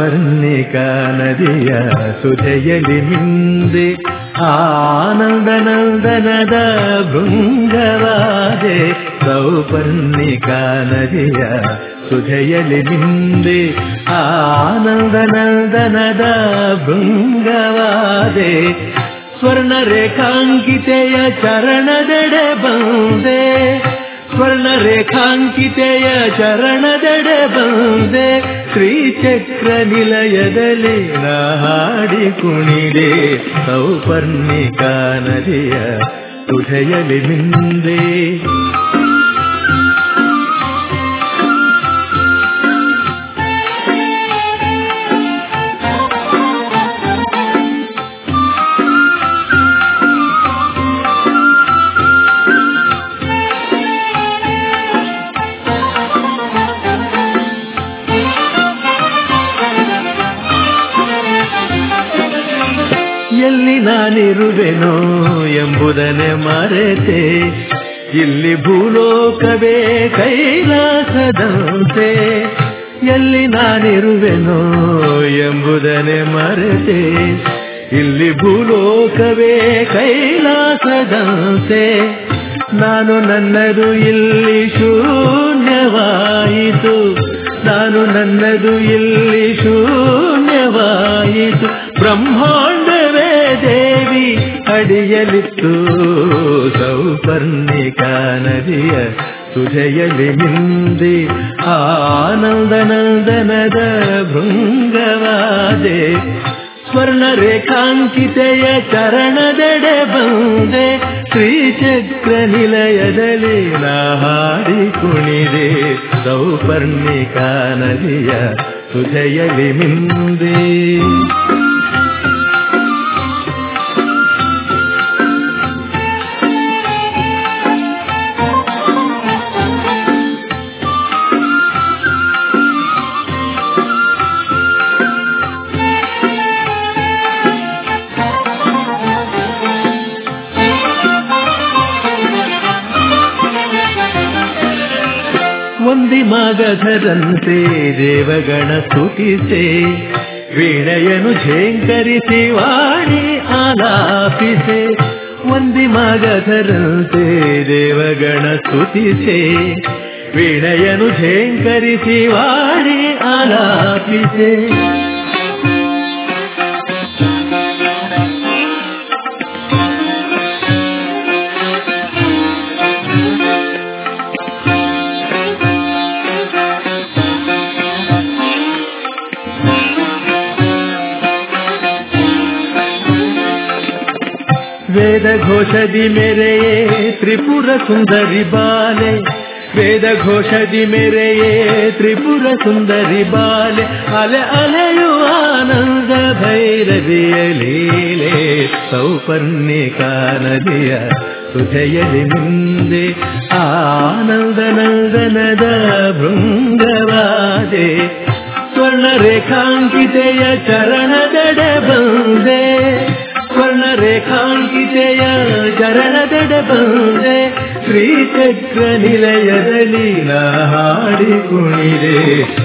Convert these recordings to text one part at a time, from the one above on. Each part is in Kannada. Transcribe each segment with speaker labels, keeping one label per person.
Speaker 1: ಸೌಪರ್ಣಿಕಾ ನದಿಯ ಸುಧೆಯಲಿ ಮಿಂದೆ ಆನಂದನಂದನದ ಭೃಂಗವಾದೆ ಸೌಪರ್ಣಿಕಾ ನದಿಯ ಸುಧೆಯಲಿ ಮಿಂದೆ ಆನಂದನಂದನದ ಭೃಂಗವಾದೆ ಸ್ವರ್ಣ ರೇಖಾಂಕಿತೆಯ ಚರಣದೆಡೆ ಬಂದೆ ಸ್ವರ್ಣ ರೇಖಾಂಕಿತೆಯ ಚರಣದೆಡೆ ಬಂದೆ ಶ್ರೀಚಕ್ರ ನಿಲಯದಲ್ಲಿ ನಾ ಹಾಡಿ ಕುಣಿದೆ ಸೌಪರ್ಣಿಕಾ ನದಿಯ ತುಧೆಯಲಿ ಮಿಂದೆ ಎಲ್ಲಿ ನಾನಿರುವೆನೋ ಎಂಬುದನ್ನೇ ಮರೆತೆ ಇಲ್ಲಿ ಭೂಲೋಕವೇ ಕೈಲಾಸದಂತೆ ಎಲ್ಲಿ ನಾನಿರುವೆನೋ ಎಂಬುದನ್ನೇ ಮರೆತೆ ಇಲ್ಲಿ ಭೂಲೋಕವೇ ಕೈಲಾಸದಂತೆ ನಾನು ನನ್ನದು ಇಲ್ಲಿ ಶೂನ್ಯವಾಯಿತು ನಾನು ನನ್ನದು ಇಲ್ಲಿ ಶೂನ್ಯವಾಯಿತು ಬ್ರಹ್ಮಾಂಡವೇ ದೇವಿ ಅಡಿಯಲಿತ್ತು ಸೌಪರ್ಣಿಕಾ ನದಿಯ ಸುಜೆಯಲಿ ಮಿಂದಿ ಆನಂದನಂದನದ ಭೃಂಗವಾದೆ ಸ್ವರ್ಣ ರೇಖಾಂಕಿತೆಯ ಚರಣದೆಡೆ ಬಂದೆ ಶ್ರೀಚಕ್ರ ನಿಲಯದಲ್ಲಿ ನಾ ಹಾಡಿ ಕುಣಿದೆ ಸೌಪರ್ಣಿಕಾ ನದಿಯ ಸುಜೆಯಲಿ ಮಿಂದೆ ಒಂದಿ ಮಗಧರಂತೆ ದೇವಗಣ ಸ್ತುತಿಸೆ ವೀಣೆಯನು ಝೇಂಕರಿಸಿ ವಾಣಿ ಆಲಾಪಿಸೆ ಒಂದಿ ಮಗಧರಂತೆ ದೇವಗಣ ಸ್ತುತಿಸೆ ವೀಣೆಯನು ಝೇಂಕರಿಸಿ ವಾಣಿ ಆಲಾಪಿಸೆ ವೇದ ಘೋಷದಿ ಮೆರೆಯೇ ತ್ರಿಪುರ ಸುಂದರಿ ಬಾಲೆ ವೇದ ಘೋಷದಿ ಮೆರೆಯೇ ತ್ರಿಪುರ ಸುಂದರಿ ಬಾಲೆ ಅಲೆ ಅಲೆಯುವ ಆನಂದ ಭೈರವಿಯ ಲೀಲೆ ಸೌಪರ್ಣಿಕಾ ನದಿಯ ಸುಧೆಯಲಿ ಮುಂದೆ ಆನಂದ ನಂದನದ ಭೃಂಗವಾದೆ ಸ್ವರ್ಣ ರೇಖಾಂಕಿತೆಯ ಚರಣದೆಡೆ ಬಂದೆ ಸ್ವರ್ಣ ರೇಖಾಂಕಿತೆಯ ಚರಣದೆಡೆ ಬಂದೆ ಶ್ರೀಚಕ್ರ ನಿಲಯದಲ್ಲಿ ನಾ ಹಾಡಿ ಕುಣಿದೆ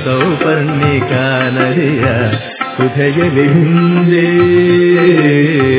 Speaker 1: ಸೌಪರ್ಣಿಕಾ ನದಿಯ ಸುಧೆಯಲಿ ಹಿಂದೆ